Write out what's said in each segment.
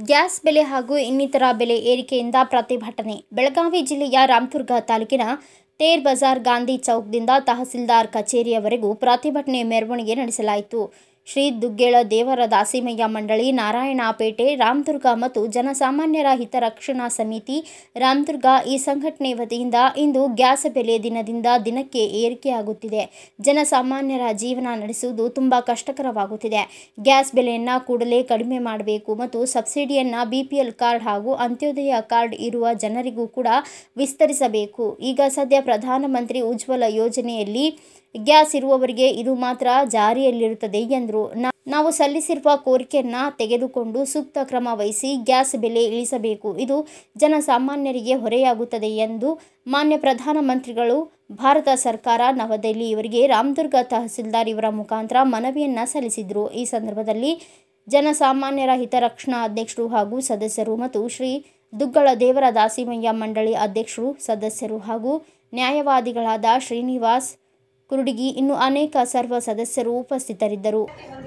Gas ಬೆಲೆ ಹಾಗೂ ಇನ್ನಿತರ ಬೆಲೆ ಏರಿಕೆಯಿಂದ ಪ್ರತಿಭಟನೆ ಬೆಳಗಾವಿ ಜಿಲ್ಲೆಯ ರಾಮದುರ್ಗ ತಾಲೂಕಿನ ತೇರ್ ಬಜಾರ್ ಗಾಂಧಿ ಚೌಕ್ದಿಂದ ತಹಸೀಲ್ದಾರ್ ಕಚೇರಿಯವರೆಗೂ ಪ್ರತಿಭಟನೆ ಮೆರವಣಿಗೆ ನಡೆಸಲಾಯಿತು ಶ್ರೀ ದುಗ್ಗೇಳ ದೇವರ ದಾಸಿಮಯ್ಯ ಮಂಡಳಿ ನಾರಾಯಣಪೇಟೆ ರಾಮದುರ್ಗ ಮತ್ತು ಜನಸಾಮಾನ್ಯರ ಹಿತರಕ್ಷಣಾ ಸಮಿತಿ ರಾಮದುರ್ಗ ಈ ಸಂಘಟನೆ ವತಿಯಿಂದ ಇಂದು ಗ್ಯಾಸ್ ಬೆಲೆ ದಿನದಿಂದ ದಿನಕ್ಕೆ ಏರಿಕೆಯಾಗುತ್ತಿದೆ ಜನಸಾಮಾನ್ಯರ ಜೀವನ ನಡೆಸುವುದು ತುಂಬ ಕಷ್ಟಕರವಾಗುತ್ತಿದೆ ಗ್ಯಾಸ್ ಬೆಲೆಯನ್ನು ಕೂಡಲೇ ಕಡಿಮೆ ಮಾಡಬೇಕು ಮತ್ತು ಸಬ್ಸಿಡಿಯನ್ನು ಬಿ ಪಿ ಎಲ್ ಕಾರ್ಡ್ ಹಾಗೂ ಅಂತ್ಯೋದಯ ಕಾರ್ಡ್ ಇರುವ ಜನರಿಗೂ ಕೂಡ ವಿಸ್ತರಿಸಬೇಕು ಈಗ ಸದ್ಯ ಪ್ರಧಾನಮಂತ್ರಿ ಉಜ್ವಲ ಯೋಜನೆಯಲ್ಲಿ ಗ್ಯಾಸ್ ಇರುವವರಿಗೆ ಇದು ಮಾತ್ರ ಜಾರಿಯಲ್ಲಿರುತ್ತದೆ ಎಂದರು ನಾವು ಸಲ್ಲಿಸಿರುವ ಕೋರಿಕೆಯನ್ನು ತೆಗೆದುಕೊಂಡು ಸೂಕ್ತ ಕ್ರಮ ವಹಿಸಿ ಗ್ಯಾಸ್ ಬೆಲೆ ಇಳಿಸಬೇಕು ಇದು ಜನಸಾಮಾನ್ಯರಿಗೆ ಹೊರೆಯಾಗುತ್ತದೆ ಎಂದು ಮಾನ್ಯ ಪ್ರಧಾನಮಂತ್ರಿಗಳು ಭಾರತ ಸರ್ಕಾರ ನವದೆಹಲಿ ಇವರಿಗೆ ರಾಮದುರ್ಗ ತಹಸೀಲ್ದಾರ್ ಇವರ ಮುಖಾಂತರ ಮನವಿಯನ್ನು ಸಲ್ಲಿಸಿದರು ಈ ಸಂದರ್ಭದಲ್ಲಿ ಜನಸಾಮಾನ್ಯರ ಹಿತರಕ್ಷಣಾ ಅಧ್ಯಕ್ಷರು ಹಾಗೂ ಸದಸ್ಯರು ಮತ್ತು ಶ್ರೀ ದುಗ್ಗಳ ದೇವರ ದಾಸಿಮಯ್ಯ ಮಂಡಳಿ ಅಧ್ಯಕ್ಷರು ಸದಸ್ಯರು ಹಾಗೂ ನ್ಯಾಯವಾದಿಗಳಾದ ಶ್ರೀನಿವಾಸ್ ಕುರುಡಿಗಿ ಇನ್ನು ಅನೇಕ ಸರ್ವ ಸದಸ್ಯರು ಉಪಸ್ಥಿತರಿದ್ದರು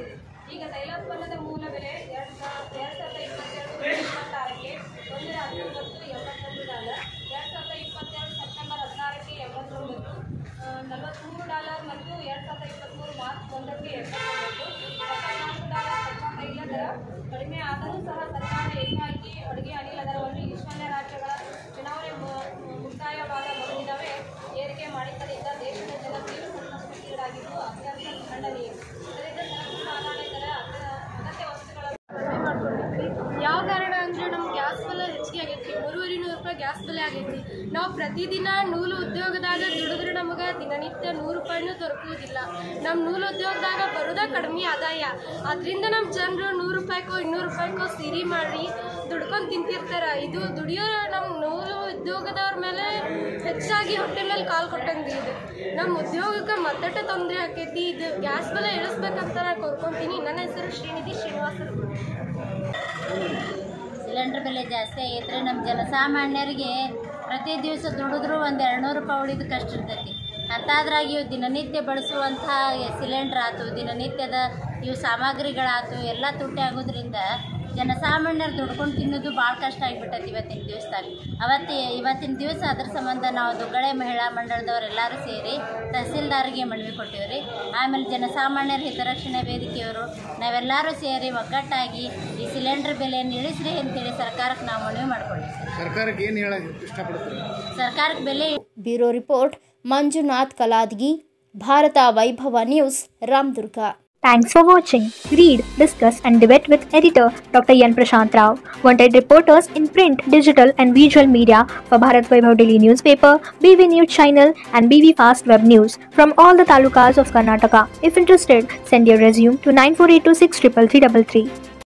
ಈಗ ತೈಲೋತ್ಪನ್ನದ ಮೂಲ ಬೆಲೆ ಎರಡು ಸಾವಿರದ ಎರಡು ಸಾವಿರದ ಇಪ್ಪತ್ತೆರಡು ಇಪ್ಪತ್ತಾರಕ್ಕೆ ಒಂದು ಹತ್ತೊಂಬತ್ತು ಎಂಬತ್ತೊಂದು ಡಾಲರ್ ಎರಡು ಸಾವಿರದ ಇಪ್ಪತ್ತೆರಡು ಸೆಪ್ಟೆಂಬರ್ ಹದಿನಾರಕ್ಕೆ ಎಂಬತ್ತೊಂಬತ್ತು ನಲವತ್ತ್ಮೂರು ಡಾಲರ್ ಮತ್ತು ಎರಡು ಸಾವಿರದ ಇಪ್ಪತ್ತ್ಮೂರು ಮಾರ್ಚ್ ಒಂದಕ್ಕೆ ಎಪ್ಪತ್ತೊಂಬತ್ತು ಎಪ್ಪತ್ನಾಲ್ಕು ಡಾಲರ್ ಕಚ್ಚಾ ತೈಲ ದರ ಕಡಿಮೆ ಆದರೂ ಸಹ ಸರ್ಕಾರ ಏಕಾಏಕಿ ಅಡುಗೆ ಅನಿಲ ದರವನ್ನು ಈಶಾನ್ಯ ರಾಜ್ಯಗಳ ಚುನಾವಣೆ ಮು- ಮುಕ್ತಾಯವಾದ ಮರುದಿನವೇ ಏರಿಕೆ ಮಾಡಿದ್ದರಿಂದ ದೇಶದ ಜನ ತೀವ್ರ ಸಂಕಷ್ಟಕ್ಕೀಡಾಗಿದ್ದು ಅತ್ಯಂತ ಖಂಡನೀಯ ಇದರಿಂದ ಸರಕು ಸಾಗಣೆ ದರ ಅತ್ಯ- ಅಗತ್ಯ ವಸ್ತುಗಳ ಕಡಿಮೆ ಮಾಡ್ಕೊಂಡಿದ್ವಿ ಯಾವ ಕಾರಣ ಅಂದರೆ ನಮ್ಮ ಗ್ಯಾಸ್ ಬೆಲೆ ಹೆಚ್ಚಿಗೆ ಆಗೈತಿ ಮೂರುವರೆ ನೂರು ರೂಪಾಯಿ ಗ್ಯಾಸ್ ಬೆಲೆ ಆಗೈತಿ ನಾವು ಪ್ರತಿದಿನ ನೂಲು ಉದ್ಯೋಗದಾಗ ದುಡಿದ್ರೆ ನಮಗೆ ದಿನನಿತ್ಯ ನೂರು ರೂಪಾಯಿನೂ ದೊರಕುವುದಿಲ್ಲ ನಮ್ಮ ನೂಲು ಉದ್ಯೋಗದಾಗ ಬರೋದ ಕಡಿಮೆ ಆದಾಯ ಅದರಿಂದ ನಮ್ಮ ಜನರು ನೂರು ರೂಪಾಯಿಗೋ ಇನ್ನೂರು ರೂಪಾಯಿಗೋ ಸಿರಿ ಮಾಡಿ ದುಡ್ಕೊಂಡು ತಿಂತಿರ್ತಾರ ಇದು ದುಡಿಯೋ ನಮ್ಮ ನೂಲು ಉದ್ಯೋಗದವ್ರ ಮೇಲೆ ಹೆಚ್ಚಾಗಿ ಹೊಟ್ಟೆ ಮೇಲೆ ಕಾಲು ಕೊಟ್ಟಂಗೆ ಇದು ನಮ್ಮ ಉದ್ಯೋಗಕ್ಕೆ ಮತ್ತಷ್ಟು ತೊಂದರೆ ಆಕೈತಿ ಇದು ಗ್ಯಾಸ್ ಬೆಲೆ ಇಳಿಸ್ಬೇಕಂತ ನಾನು ಕೋರ್ಕೊಂತೀನಿ ನನ್ನ ಹೆಸರು ಶ್ರೀನಿಧಿ ಶ್ರೀನಿವಾಸರು ಸಿಲಿಂಡ್ರ್ ಬೆಲೆ ಜಾಸ್ತಿ ಆಗೈತ್ರಿ ನಮ್ಮ ಜನಸಾಮಾನ್ಯರಿಗೆ ಪ್ರತಿ ದಿವಸ ದುಡಿದ್ರು ಒಂದು ಎರಡುನೂರು ರೂಪಾಯಿ ಉಳಿದ ಕಷ್ಟ ಇರ್ತೈತಿ ಅಂತಾದ್ರಾಗ ಇವು ದಿನನಿತ್ಯ ಬಳಸುವಂಥ ಸಿಲಿಂಡ್ರ್ ಆಯ್ತು ದಿನನಿತ್ಯದ ಇವು ಸಾಮಗ್ರಿಗಳಾಯ್ತು ಎಲ್ಲ ತುಟ್ಟಿ ಆಗೋದ್ರಿಂದ ಜನಸಾಮಾನ್ಯರು ದುಡ್ಕೊಂಡು ತಿನ್ನೋದು ಭಾಳ ಕಷ್ಟ ಆಗಿಬಿಟ್ಟೈತಿ ಇವತ್ತಿನ ದಿವಸದಾಗ ಅವತ್ತು ಇವತ್ತಿನ ದಿವಸ ಅದ್ರ ಸಂಬಂಧ ನಾವು ದುಗ್ಗಳೆ ಮಹಿಳಾ ಮಂಡಳದವ್ರು ಎಲ್ಲರೂ ಸೇರಿ ತಹಸೀಲ್ದಾರಿಗೆ ಮನವಿ ಕೊಟ್ಟಿವ್ರಿ ಆಮೇಲೆ ಜನಸಾಮಾನ್ಯರ ಹಿತರಕ್ಷಣೆ ವೇದಿಕೆಯವರು ನಾವೆಲ್ಲರೂ ಸೇರಿ ಒಗ್ಗಟ್ಟಾಗಿ ಈ ಸಿಲಿಂಡರ್ ಬೆಲೆಯನ್ನು ಇಳಿಸ್ರಿ ಅಂತೇಳಿ ಸರ್ಕಾರಕ್ಕೆ ನಾವು ಮನವಿ ಮಾಡ್ಕೊಂಡಿವಿ ಸರ್ಕಾರಕ್ಕೆ ಏನು ಹೇಳಕ್ಕೆ ಇಷ್ಟಪಡ್ತೀರಿ ಸರ್ಕಾರಕ್ಕೆ ಬೆಲೆ bureau report Manjunath Kaladgi Bharatha Vaibhava news Ramadurga Thanks for watching. Read, discuss, and debate with editor Dr. Yan Prashant Rao. Wanted reporters in print, digital, and visual media for Bharat Vaibhav Daily Newspaper, BV News Channel, and BV Fast Web News from all the talukas of Karnataka. If interested, send your resume to 9482633333.